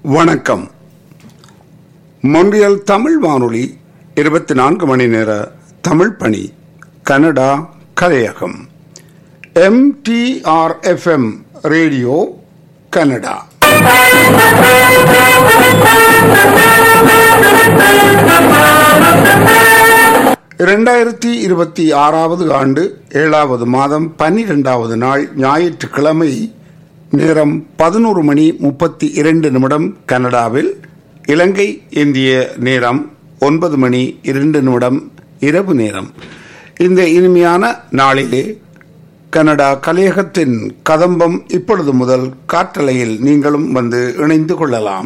வணக்கம் மொன்றியல் தமிழ் வானொலி இருபத்தி நான்கு மணி நேர தமிழ் பணி கனடா கலையகம் எம்டிஆர்எஃப்எம் ரேடியோ கனடா இரண்டாயிரத்தி இருபத்தி ஆறாவது ஆண்டு ஏழாவது மாதம் பன்னிரெண்டாவது நாள் ஞாயிற்றுக்கிழமை நேரம் பதினோரு மணி முப்பத்தி இரண்டு நிமிடம் கனடாவில் இலங்கை இந்திய நேரம் ஒன்பது மணி இரண்டு நிமிடம் இரவு நேரம் இந்த இனிமையான நாளிலே கனடா கலையகத்தின் கதம்பம் இப்பொழுது முதல் காற்றலையில் நீங்களும் வந்து இணைந்து கொள்ளலாம்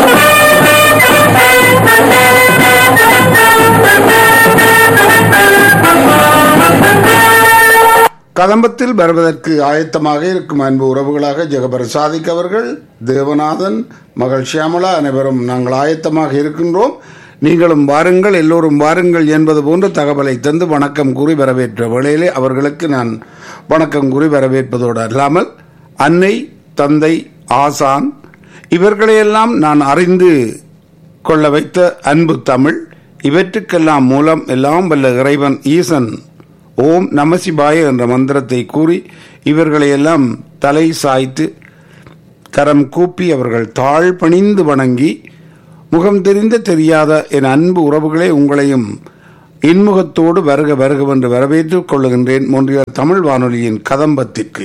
கதம்பத்தில் வருவதற்கு ஆயத்தமாக இருக்கும் அன்பு உறவுகளாக ஜெகபர் சாதிக் அவர்கள் தேவநாதன் மகள் ஷியாமலா அனைவரும் நாங்கள் ஆயத்தமாக இருக்கின்றோம் நீங்களும் வாருங்கள் எல்லோரும் வாருங்கள் என்பது போன்ற தகவலை தந்து வணக்கம் கூறி வரவேற்ற வேளையிலே அவர்களுக்கு நான் வணக்கம் கூறி வரவேற்பதோடு அல்லாமல் அன்னை தந்தை ஆசான் இவர்களையெல்லாம் நான் அறிந்து கொள்ள வைத்த அன்பு தமிழ் இவற்றுக்கெல்லாம் மூலம் எல்லாம் வல்ல இறைவன் ஈசன் ஓம் நமசிபாய என்ற மந்திரத்தை கூறி இவர்களையெல்லாம் தலை சாய்த்து கரம் கூப்பி அவர்கள் தாழ் பணிந்து வணங்கி முகம் தெரிந்த தெரியாத என் அன்பு உறவுகளே உங்களையும் இன்முகத்தோடு வருக வருகவென்று வரவேற்றுக் கொள்ளுகின்றேன் மொன்றியல் தமிழ் வானொலியின் கதம்பத்திற்கு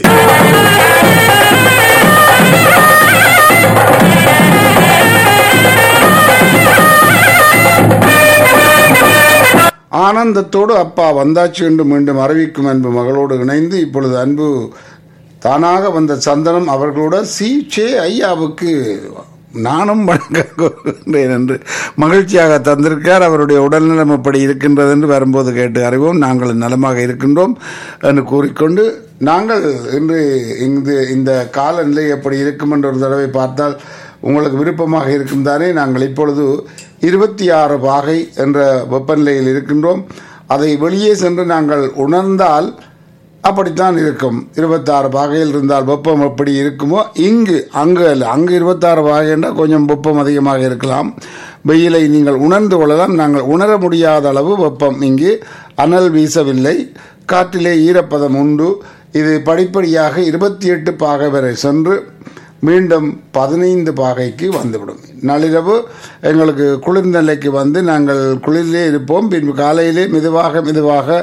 ஆனந்தத்தோடு அப்பா வந்தாச்சு என்று மீண்டும் அறிவிக்கும் அன்பு மகளோடு இணைந்து இப்பொழுது அன்பு தானாக வந்த சந்தனம் அவர்களோட சி சே ஐயாவுக்கு நானும் வணங்குகிறேன் என்று மகிழ்ச்சியாக தந்திருக்கார் அவருடைய உடல்நலம் எப்படி இருக்கின்றது என்று வரும்போது கேட்டு அறிவோம் நாங்கள் நலமாக இருக்கின்றோம் என்று கூறிக்கொண்டு நாங்கள் இன்று இந்த இந்த காலநிலை எப்படி இருக்கும் என்று ஒரு தடவை பார்த்தால் உங்களுக்கு விருப்பமாக இருக்கும் தானே நாங்கள் இப்பொழுது இருபத்தி ஆறு பாகை என்ற வெப்பநிலையில் இருக்கின்றோம் அதை வெளியே சென்று நாங்கள் உணர்ந்தால் அப்படித்தான் இருக்கும் இருபத்தாறு பாகையில் இருந்தால் வெப்பம் எப்படி இருக்குமோ இங்கு அங்கு அல்ல அங்கு இருபத்தாறு பாகை என்றால் கொஞ்சம் வெப்பம் அதிகமாக இருக்கலாம் வெயிலை நீங்கள் உணர்ந்து கொள்ளலாம் நாங்கள் உணர முடியாத அளவு வெப்பம் இங்கு அனல் வீசவில்லை காற்றிலே ஈரப்பதம் உண்டு இது படிப்படியாக இருபத்தி எட்டு பாகை வரை சென்று மீண்டும் பதினைந்து பாகைக்கு வந்துவிடும் நள்ளிரவு எங்களுக்கு குளிர்ந்த நிலைக்கு வந்து நாங்கள் குளிரிலே இருப்போம் பின்பு காலையிலே மெதுவாக மெதுவாக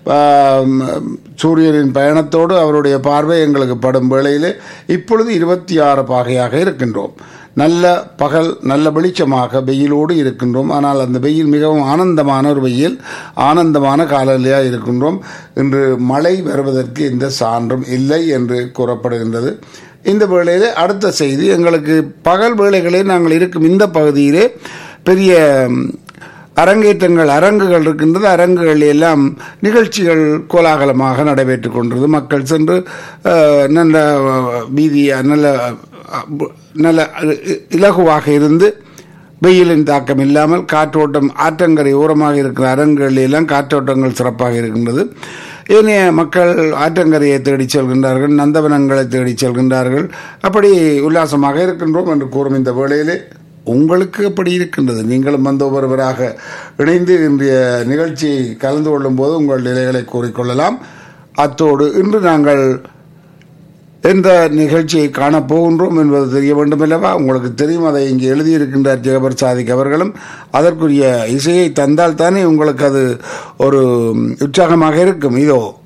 சூரியனின் பயணத்தோடு அவருடைய பார்வை எங்களுக்கு படும் வேளையிலே இப்பொழுது இருபத்தி ஆறு பாகையாக இருக்கின்றோம் நல்ல பகல் நல்ல வெளிச்சமாக வெயிலோடு இருக்கின்றோம் ஆனால் அந்த வெயில் மிகவும் ஆனந்தமான ஒரு வெயில் ஆனந்தமான காலநிலையாக இருக்கின்றோம் இன்று மழை வருவதற்கு எந்த சான்றும் இல்லை என்று கூறப்படுகின்றது இந்த வேளையிலே அடுத்த செய்தி எங்களுக்கு பகல் வேளைகளில் நாங்கள் இருக்கும் இந்த பகுதியிலே பெரிய அரங்கேற்றங்கள் அரங்குகள் இருக்கின்றது அரங்குகள் எல்லாம் நிகழ்ச்சிகள் கோலாகலமாக நடைபெற்று கொண்டது மக்கள் சென்று நல்ல வீதிய நல்ல நல்ல இலகுவாக இருந்து வெயிலின் தாக்கம் இல்லாமல் காற்றோட்டம் ஆற்றங்கரை ஓரமாக இருக்கிற அரங்குகளில் எல்லாம் காற்றோட்டங்கள் சிறப்பாக இருக்கின்றது ஏனைய மக்கள் ஆற்றங்கரையை தேடிச் செல்கின்றார்கள் நந்தவனங்களை தேடிச் செல்கின்றார்கள் அப்படி உல்லாசமாக இருக்கின்றோம் என்று கூறும் இந்த வேளையிலே உங்களுக்கு எப்படி இருக்கின்றது நீங்களும் வந்த ஒருவராக இணைந்து இன்றைய நிகழ்ச்சியை கலந்து கொள்ளும் போது உங்கள் நிலைகளை கூறிக்கொள்ளலாம் அத்தோடு இன்று நாங்கள் எந்த நிகழ்ச்சியை காணப் போகின்றோம் என்பது தெரிய வேண்டுமல்லவா உங்களுக்கு தெரியும் அதை இங்கே எழுதியிருக்கின்றார் ஜெகபர் சாதிக் அவர்களும் அதற்குரிய இசையை தந்தால் தானே உங்களுக்கு அது ஒரு உற்சாகமாக இருக்கும் இதோ